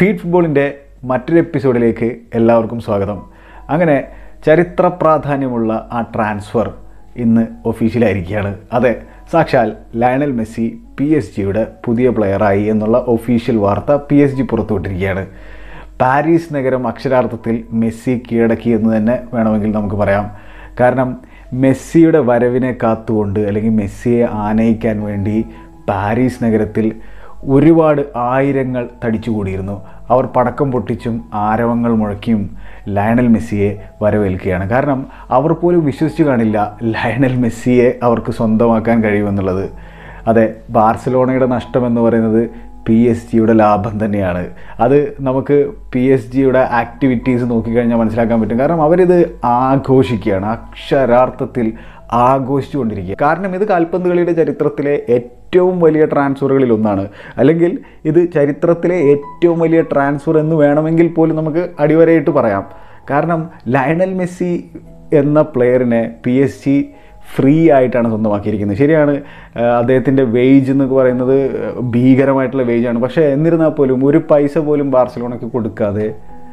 feed ഫുട്ബോളിൻ്റെ മറ്റൊരു എപ്പിസോഡിലേക്ക് എല്ലാവർക്കും സ്വാഗതം അങ്ങനെ ചരിത്ര പ്രാധാന്യമുള്ള ആ ട്രാൻസ്ഫർ ഇന്ന് ഒഫീഷ്യലായിരിക്കുകയാണ് അതെ സാക്ഷാൽ ലയണൽ മെസ്സി പി എസ് ജിയുടെ പുതിയ പ്ലെയറായി എന്നുള്ള ഒഫീഷ്യൽ വാർത്ത പി എസ് ജി പുറത്തുവിട്ടിരിക്കുകയാണ് പാരീസ് നഗരം അക്ഷരാർത്ഥത്തിൽ മെസ്സി കീഴടക്കി എന്ന് തന്നെ വേണമെങ്കിൽ നമുക്ക് പറയാം കാരണം മെസ്സിയുടെ വരവിനെ കാത്തുകൊണ്ട് അല്ലെങ്കിൽ മെസ്സിയെ ആനയിക്കാൻ വേണ്ടി പാരീസ് നഗരത്തിൽ ഒരുപാട് ആയിരങ്ങൾ തടിച്ചുകൂടിയിരുന്നു അവർ പടക്കം പൊട്ടിച്ചും ആരവങ്ങൾ മുഴക്കിയും ലയണൽ മെസ്സിയെ വരവേൽക്കുകയാണ് കാരണം അവർ പോലും വിശ്വസിച്ചു കാണില്ല ലയണൽ മെസ്സിയെ അവർക്ക് സ്വന്തമാക്കാൻ കഴിയുമെന്നുള്ളത് അതെ ബാർസലോണയുടെ നഷ്ടം എന്ന് പറയുന്നത് പി എസ് ജിയുടെ ലാഭം തന്നെയാണ് അത് നമുക്ക് പി എസ് ജിയുടെ ആക്ടിവിറ്റീസ് നോക്കിക്കഴിഞ്ഞാൽ മനസ്സിലാക്കാൻ പറ്റും കാരണം അവരിത് ആഘോഷിക്കുകയാണ് അക്ഷരാർത്ഥത്തിൽ ആഘോഷിച്ചുകൊണ്ടിരിക്കുക കാരണം ഇത് കാൽപന്ത് കളിയുടെ ചരിത്രത്തിലെ ഏറ്റവും വലിയ ട്രാൻസ്ഫറുകളിൽ ഒന്നാണ് അല്ലെങ്കിൽ ഇത് ചരിത്രത്തിലെ ഏറ്റവും വലിയ ട്രാൻസ്ഫർ എന്ന് വേണമെങ്കിൽ പോലും നമുക്ക് അടിവരയിട്ട് പറയാം കാരണം ലയണൽ മെസ്സി എന്ന പ്ലെയറിനെ പി എസ് ജി ഫ്രീ ആയിട്ടാണ് സ്വന്തമാക്കിയിരിക്കുന്നത് ശരിയാണ് അദ്ദേഹത്തിൻ്റെ വേജ് എന്നൊക്കെ പറയുന്നത് ഭീകരമായിട്ടുള്ള വേജാണ് പക്ഷേ എന്നിരുന്നാൽ പോലും ഒരു പൈസ പോലും ബാർസലോണയ്ക്ക് കൊടുക്കാതെ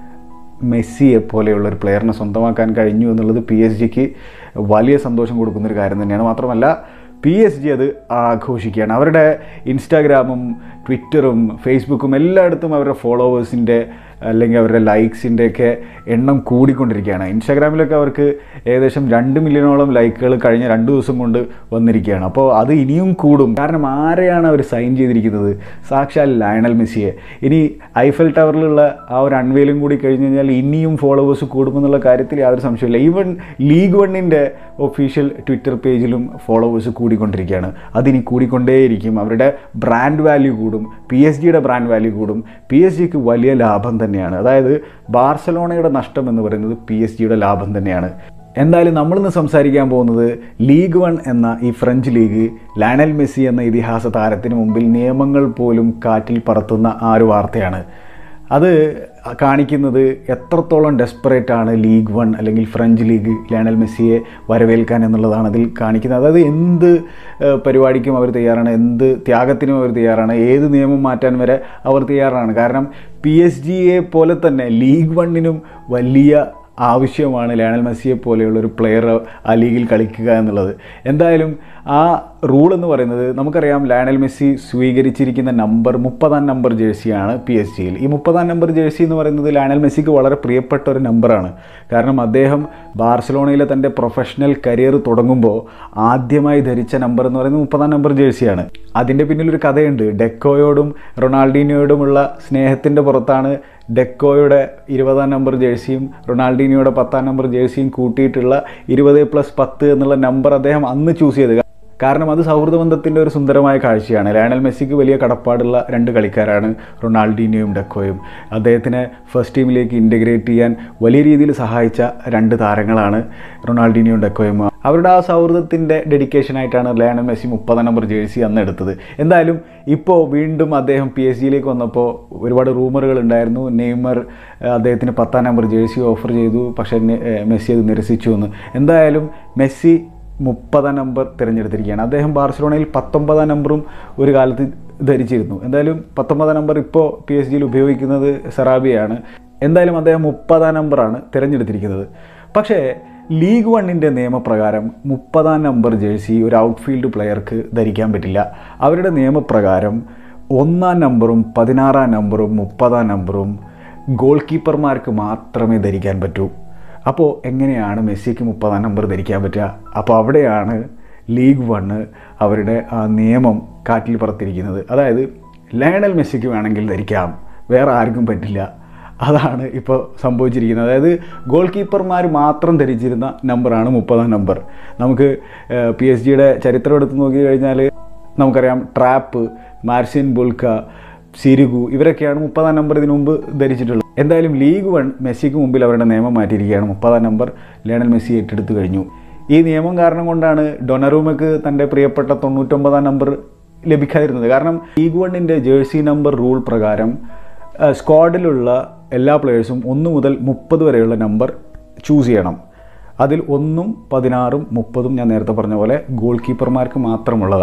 മെസ്സിയെ പോലെയുള്ള ഒരു പ്ലെയറിനെ സ്വന്തമാക്കാൻ കഴിഞ്ഞു എന്നുള്ളത് പി എസ് ജിക്ക് വലിയ സന്തോഷം കൊടുക്കുന്നൊരു കാര്യം തന്നെയാണ് മാത്രമല്ല പി എസ് ജി അത് ആഘോഷിക്കുകയാണ് അവരുടെ ഇൻസ്റ്റാഗ്രാമും ട്വിറ്ററും ഫേസ്ബുക്കും എല്ലായിടത്തും അവരുടെ ഫോളോവേഴ്സിൻ്റെ അല്ലെങ്കിൽ അവരുടെ ലൈക്സിൻ്റെ ഒക്കെ എണ്ണം കൂടിക്കൊണ്ടിരിക്കുകയാണ് ഇൻസ്റ്റാഗ്രാമിലൊക്കെ അവർക്ക് ഏകദേശം രണ്ട് മില്യണോളം ലൈക്കുകൾ കഴിഞ്ഞ രണ്ട് ദിവസം കൊണ്ട് വന്നിരിക്കുകയാണ് അപ്പോൾ അത് ഇനിയും കൂടും കാരണം ആരെയാണ് അവർ സൈൻ ചെയ്തിരിക്കുന്നത് സാക്ഷാൽ ലയണൽ മെസ്സിയെ ഇനി ഐഫൽ ടവറിലുള്ള ആ ഒരു അൺവെയിലും കൂടി കഴിഞ്ഞ് കഴിഞ്ഞാൽ ഇനിയും ഫോളോവേഴ്സ് കൂടുമെന്നുള്ള കാര്യത്തിൽ യാതൊരു സംശയമില്ല ഈവൻ ലീഗ് വണ്ണിൻ്റെ ഒഫീഷ്യൽ ട്വിറ്റർ പേജിലും ഫോളോവേഴ്സ് കൂടിക്കൊണ്ടിരിക്കുകയാണ് അതിനി കൂടിക്കൊണ്ടേയിരിക്കും അവരുടെ ബ്രാൻഡ് വാല്യൂ കൂടും പി എസ് ജിയുടെ ബ്രാൻഡ് വാല്യൂ കൂടും പി എസ് ജിക്ക് വലിയ ലാഭം തന്നെയാണ് അതായത് ബാർസലോണയുടെ നഷ്ടം എന്ന് പറയുന്നത് പി എസ് ജിയുടെ ലാഭം തന്നെയാണ് എന്തായാലും നമ്മളിന്ന് സംസാരിക്കാൻ പോകുന്നത് ലീഗ് വൺ എന്ന ഈ ഫ്രഞ്ച് ലീഗ് ലയണൽ മെസ്സി എന്ന ഇതിഹാസ താരത്തിന് മുമ്പിൽ നിയമങ്ങൾ പോലും കാറ്റിൽ പറത്തുന്ന ആ ഒരു വാർത്തയാണ് അത് കാണിക്കുന്നത് എത്രത്തോളം ഡെസ്പറേറ്റ് ആണ് ലീഗ് വൺ അല്ലെങ്കിൽ ഫ്രഞ്ച് ലീഗ് ലയണൽ മെസ്സിയെ വരവേൽക്കാൻ എന്നുള്ളതാണ് അതിൽ കാണിക്കുന്നത് അതായത് എന്ത് പരിപാടിക്കും അവർ തയ്യാറാണ് എന്ത് ത്യാഗത്തിനും അവർ തയ്യാറാണ് ഏത് നിയമം മാറ്റാൻ വരെ അവർ തയ്യാറാണ് കാരണം പി എസ് ജിയെ പോലെ തന്നെ ലീഗ് വണ്ണിനും വലിയ ആവശ്യമാണ് ലയണൽ മെസ്സിയെ പോലെയുള്ള ഒരു പ്ലെയർ ആ ലീഗിൽ കളിക്കുക എന്നുള്ളത് എന്തായാലും ആ റൂൾ എന്ന് പറയുന്നത് നമുക്കറിയാം ലയണൽ മെസ്സി സ്വീകരിച്ചിരിക്കുന്ന നമ്പർ മുപ്പതാം നമ്പർ ജേഴ്സിയാണ് പി എസ് ജിയിൽ ഈ മുപ്പതാം നമ്പർ ജേഴ്സി എന്ന് പറയുന്നത് ലയണൽ മെസ്സിക്ക് വളരെ പ്രിയപ്പെട്ട ഒരു നമ്പറാണ് കാരണം അദ്ദേഹം ബാർസലോണയിലെ തൻ്റെ പ്രൊഫഷണൽ കരിയർ തുടങ്ങുമ്പോൾ ആദ്യമായി ധരിച്ച നമ്പർ എന്ന് പറയുന്നത് മുപ്പതാം നമ്പർ ജേഴ്സിയാണ് അതിൻ്റെ പിന്നിലൊരു കഥയുണ്ട് ഡെക്കോയോടും റൊണാൾഡീനിയോടുമുള്ള സ്നേഹത്തിൻ്റെ പുറത്താണ് ഡെക്കോയുടെ ഇരുപതാം നമ്പർ ജേഴ്സിയും റൊണാൾഡീനിയോയുടെ പത്താം നമ്പർ ജേഴ്സിയും കൂട്ടിയിട്ടുള്ള ഇരുപത് പ്ലസ് പത്ത് എന്നുള്ള നമ്പർ അദ്ദേഹം അന്ന് ചൂസ് ചെയ്തത് കാരണം അത് സൗഹൃദ ബന്ധത്തിൻ്റെ ഒരു സുന്ദരമായ കാഴ്ചയാണ് ലയണൽ മെസ്സിക്ക് വലിയ കടപ്പാടുള്ള രണ്ട് കളിക്കാരാണ് റൊണാൾഡീനിയോയും ഡെക്കോയും അദ്ദേഹത്തിനെ ഫസ്റ്റ് ടീമിലേക്ക് ഇൻ്റഗ്രേറ്റ് ചെയ്യാൻ വലിയ രീതിയിൽ സഹായിച്ച രണ്ട് താരങ്ങളാണ് റൊണാൾഡീനിയോയും ഡെക്കോയും അവരുടെ ആ സൗഹൃദത്തിൻ്റെ ഡെഡിക്കേഷനായിട്ടാണ് ലയണൽ മെസ്സി മുപ്പതാം നമ്പർ ജേഴ്സി അന്ന് എടുത്തത് എന്തായാലും ഇപ്പോൾ വീണ്ടും അദ്ദേഹം പി എസ് ജിയിലേക്ക് വന്നപ്പോൾ ഒരുപാട് റൂമറുകൾ ഉണ്ടായിരുന്നു നെയ്മർ അദ്ദേഹത്തിന് പത്താം നമ്പർ ജേഴ്സി ഓഫർ ചെയ്തു പക്ഷേ മെസ്സി അത് നിരസിച്ചു എന്ന് എന്തായാലും മെസ്സി മുപ്പതാം നമ്പർ തിരഞ്ഞെടുത്തിരിക്കുകയാണ് അദ്ദേഹം ബാർസലോണയിൽ പത്തൊമ്പതാം നമ്പറും ഒരു കാലത്ത് ധരിച്ചിരുന്നു എന്തായാലും പത്തൊമ്പതാം നമ്പർ ഇപ്പോൾ പി എസ് ജിയിൽ ഉപയോഗിക്കുന്നത് സെറാബിയാണ് എന്തായാലും അദ്ദേഹം മുപ്പതാം നമ്പറാണ് തിരഞ്ഞെടുത്തിരിക്കുന്നത് പക്ഷേ ലീഗ് വണ്ണിൻ്റെ നിയമപ്രകാരം മുപ്പതാം നമ്പർ ജേഴ്സി ഒരു ഔട്ട്ഫീൽഡ് പ്ലെയർക്ക് ധരിക്കാൻ പറ്റില്ല അവരുടെ നിയമപ്രകാരം ഒന്നാം നമ്പറും പതിനാറാം നമ്പറും മുപ്പതാം നമ്പറും ഗോൾ കീപ്പർമാർക്ക് മാത്രമേ ധരിക്കാൻ പറ്റൂ അപ്പോൾ എങ്ങനെയാണ് മെസ്സിക്ക് മുപ്പതാം നമ്പർ ധരിക്കാൻ പറ്റുക അപ്പോൾ അവിടെയാണ് ലീഗ് വണ്ണ് അവരുടെ ആ നിയമം കാറ്റിൽ പറത്തിരിക്കുന്നത് അതായത് ലയണൽ മെസ്സിക്ക് വേണമെങ്കിൽ ധരിക്കാം വേറെ ആർക്കും പറ്റില്ല അതാണ് ഇപ്പോൾ സംഭവിച്ചിരിക്കുന്നത് അതായത് ഗോൾ കീപ്പർമാർ മാത്രം ധരിച്ചിരുന്ന നമ്പറാണ് മുപ്പതാം നമ്പർ നമുക്ക് പി എസ് ജിയുടെ ചരിത്രം എടുത്ത് നോക്കി കഴിഞ്ഞാൽ നമുക്കറിയാം ട്രാപ്പ് മാർഷ്യൻ ബുൾക്ക സിരുഗു ഇവരൊക്കെയാണ് മുപ്പതാം നമ്പർ ഇതിനു മുമ്പ് ധരിച്ചിട്ടുള്ളത് എന്തായാലും ലീഗ് വൺ മെസ്സിക്ക് മുമ്പിൽ അവരുടെ നിയമം മാറ്റിയിരിക്കുകയാണ് മുപ്പതാം നമ്പർ ലയണൽ മെസ്സി ഏറ്റെടുത്ത് കഴിഞ്ഞു ഈ നിയമം കാരണം കൊണ്ടാണ് ഡൊണറൂമക്ക് തൻ്റെ പ്രിയപ്പെട്ട തൊണ്ണൂറ്റൊമ്പതാം നമ്പർ ലഭിക്കാതിരുന്നത് കാരണം ലീഗ് വണ്ണിൻ്റെ ജേഴ്സി നമ്പർ റൂൾ പ്രകാരം സ്ക്വാഡിലുള്ള എല്ലാ പ്ലെയേഴ്സും ഒന്ന് മുതൽ മുപ്പത് വരെയുള്ള നമ്പർ ചൂസ് ചെയ്യണം അതിൽ ഒന്നും പതിനാറും മുപ്പതും ഞാൻ നേരത്തെ പറഞ്ഞ പോലെ ഗോൾ കീപ്പർമാർക്ക് മാത്രമുള്ളതാണ്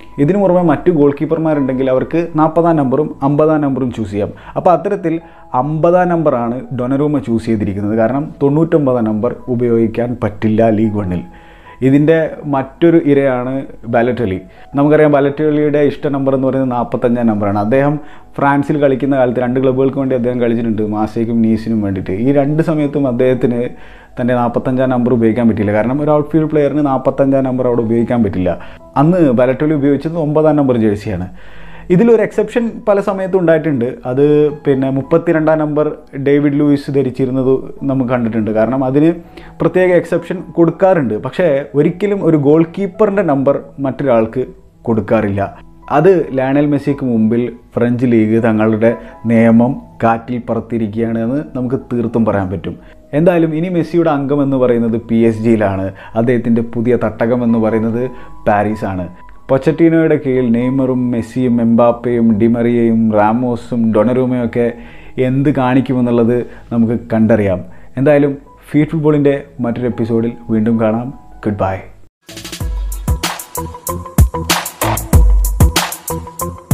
ഇതിനു പുറമെ മറ്റു ഗോൾ കീപ്പർമാരുണ്ടെങ്കിൽ അവർക്ക് നാൽപ്പതാം നമ്പറും അമ്പതാം നമ്പറും ചൂസ് ചെയ്യാം അപ്പോൾ അത്തരത്തിൽ അമ്പതാം നമ്പറാണ് ഡൊനറൂമ ചൂസ് ചെയ്തിരിക്കുന്നത് കാരണം തൊണ്ണൂറ്റൊമ്പതാം നമ്പർ ഉപയോഗിക്കാൻ പറ്റില്ല ലീഗ് വണ്ണിൽ ഇതിൻ്റെ മറ്റൊരു ഇരയാണ് ബാലറ്റലി നമുക്കറിയാം ബാലറ്റലിയുടെ ഇഷ്ട നമ്പർ എന്ന് പറയുന്നത് നാൽപ്പത്തഞ്ചാം നമ്പറാണ് അദ്ദേഹം ഫ്രാൻസിൽ കളിക്കുന്ന കാലത്ത് രണ്ട് ക്ലബ്ബുകൾക്ക് വേണ്ടി അദ്ദേഹം കളിച്ചിട്ടുണ്ട് മാസയ്ക്കും നീസിനും വേണ്ടിയിട്ട് ഈ രണ്ട് സമയത്തും അദ്ദേഹത്തിന് തൻ്റെ നാൽപ്പത്തഞ്ചാം നമ്പർ ഉപയോഗിക്കാൻ പറ്റില്ല കാരണം ഒരു ഔട്ട്ഫീൽഡ് പ്ലെയറിന് നാൽപ്പത്തഞ്ചാം നമ്പർ അവിടെ ഉപയോഗിക്കാൻ പറ്റില്ല അന്ന് ബാലറ്റലി ഉപയോഗിച്ചത് ഒമ്പതാം നമ്പർ ജേഴ്സിയാണ് ഇതിലൊരു എക്സെപ്ഷൻ പല സമയത്തും ഉണ്ടായിട്ടുണ്ട് അത് പിന്നെ മുപ്പത്തിരണ്ടാം നമ്പർ ഡേവിഡ് ലൂയിസ് ധരിച്ചിരുന്നത് നമുക്ക് കണ്ടിട്ടുണ്ട് കാരണം അതിന് പ്രത്യേക എക്സെപ്ഷൻ കൊടുക്കാറുണ്ട് പക്ഷേ ഒരിക്കലും ഒരു ഗോൾ കീപ്പറിൻ്റെ നമ്പർ മറ്റൊരാൾക്ക് കൊടുക്കാറില്ല അത് ലയണൽ മെസ്സിക്ക് മുമ്പിൽ ഫ്രഞ്ച് ലീഗ് തങ്ങളുടെ നിയമം കാറ്റിൽ പറത്തിയിരിക്കുകയാണ് എന്ന് നമുക്ക് തീർത്തും പറയാൻ പറ്റും എന്തായാലും ഇനി മെസ്സിയുടെ അംഗം എന്ന് പറയുന്നത് പി എസ് ജിയിലാണ് അദ്ദേഹത്തിൻ്റെ പുതിയ തട്ടകം എന്ന് പറയുന്നത് പാരീസാണ് പൊച്ചറ്റീനോയുടെ കീഴിൽ നെയ്മറും മെസ്സിയും എംബാപ്പയും ഡിമറിയയും റാമോസും ഡൊണറൂമയും ഒക്കെ എന്ത് കാണിക്കുമെന്നുള്ളത് നമുക്ക് കണ്ടറിയാം എന്തായാലും ഫീഡ് ഫുട്ബോളിൻ്റെ മറ്റൊരു എപ്പിസോഡിൽ വീണ്ടും കാണാം ഗുഡ് ബൈ